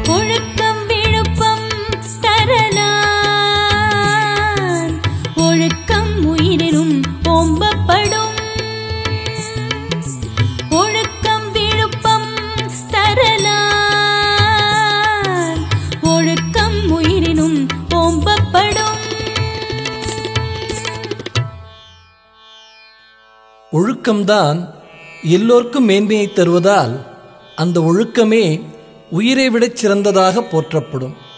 ஒழுக்கம் விழுப்பம் தரலான் ஒழுக்கம் உயிரினும் ஓம்பப்படும் ஒழுக்கம் விழுப்பம் தரலான் ஒழுக்கம் உயிரினும் ஓம்பப்படும் ஒழுக்கம்தான் எல்லோர்க்கும் மேன்மையை தருவதால் அந்த ஒழுக்கமே உயிரை விடச் சிறந்ததாக போற்றப்படும்